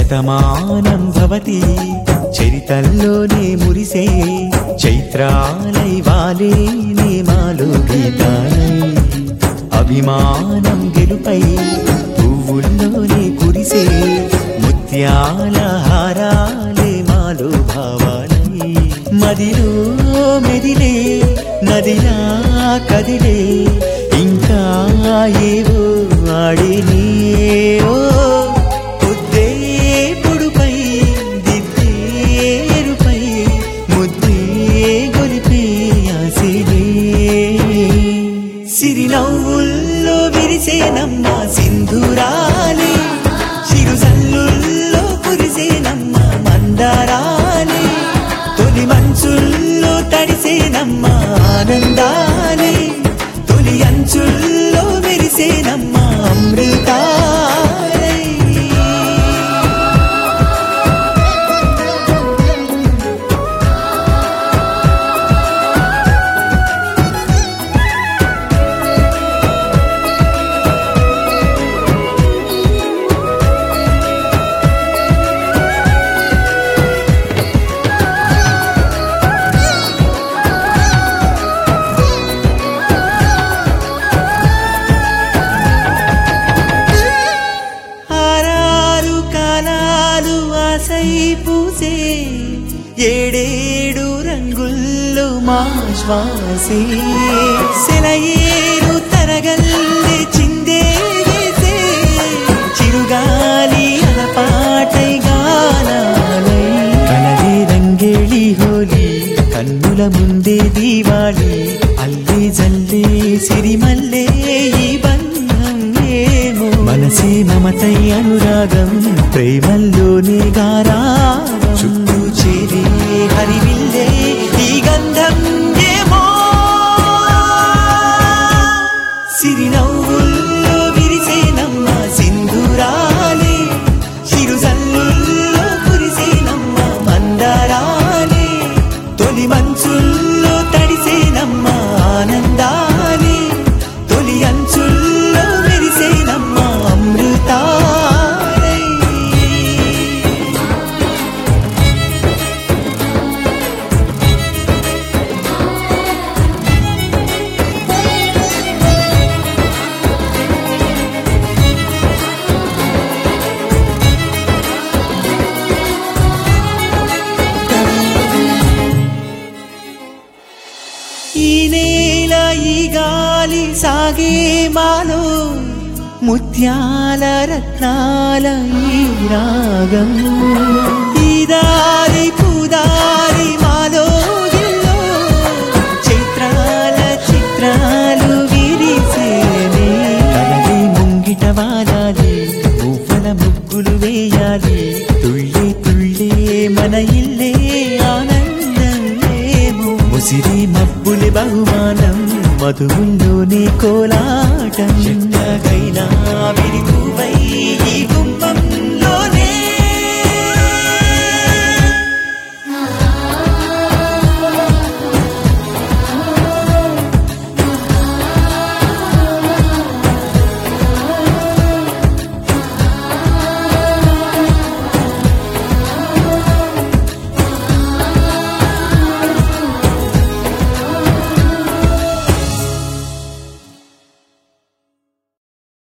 శతమానం భవతి చరితల్లోనే మురిసే చైత్రాలై వాలే నేమాలు గీతాలై అభిమానం గెలుపై పువ్వుల్లోనే కురిసే ముత్యాల హారాలే మాలో భావాలై మదిలో మెదిలే నదిలా కదిలే ఇంకా ఏవో ఆడినే ఓ పొద్దే పొడుపై దిద్దేరుపై ముద్దే గొలిపే ఆసిలే సిరినవ్వుల్లో విరిసేనమ్మ సింధురాలే చిరుసల్లుల్లో కురిసేనమ్మ మందారాలే తొలి మంచుల్లో తడిసేనమ్మ ఆనందాలే తొలి అంచుల్లో మెరిసేనమ్మ అమృతాలే ఆరారు కాలాలు ఆశై పూసే ఏడేడు రంగుల్లో మా శ్వాసే సెలయేరు తరగల్లే చిందే వేసే చిరుగాలి అలపాటై గానాలై కలవే రంగేళి హోలీ కన్నుల ముందే దీవాలి అల్లే జల్లే సిరిమల్లే ఈ బంధం ఏమో మనసే మమతై అనురాగం ప్రేమల్లోనే గారావం చుట్టూ చేరే హరివిల్లే ఈ గంధం ఏమో సిరినవ్వుల్లో విరిసేనమ్మ సింధురాలే చిరుసల్లుల్లో కురిసేనమ్మ మందారాలే తొలి మంచుల్లో తడిసేనమ్మ ఆనందాలే తొలి అంచుల్లో మెరిసేనమ్మ అమృతాలే ఈ నేల ఈ గాలి సాగే మాలో ముత్యాల రత్నాల ఈ రాగం ఈ దారి పూదారి మాలో గిల్లో చైత్రాల చిత్రాలు విరిసేనే కలవి ముంగిట వాలాలి పువ్వుల ముగ్గులు వేయాలి తుళ్ళే తుళ్ళే మన ఇల్లే ఆనందం ఏమో ముసిరి మబ్బులి బహుమానం మధువుల్లోనే కోలాటం ఎండగైనా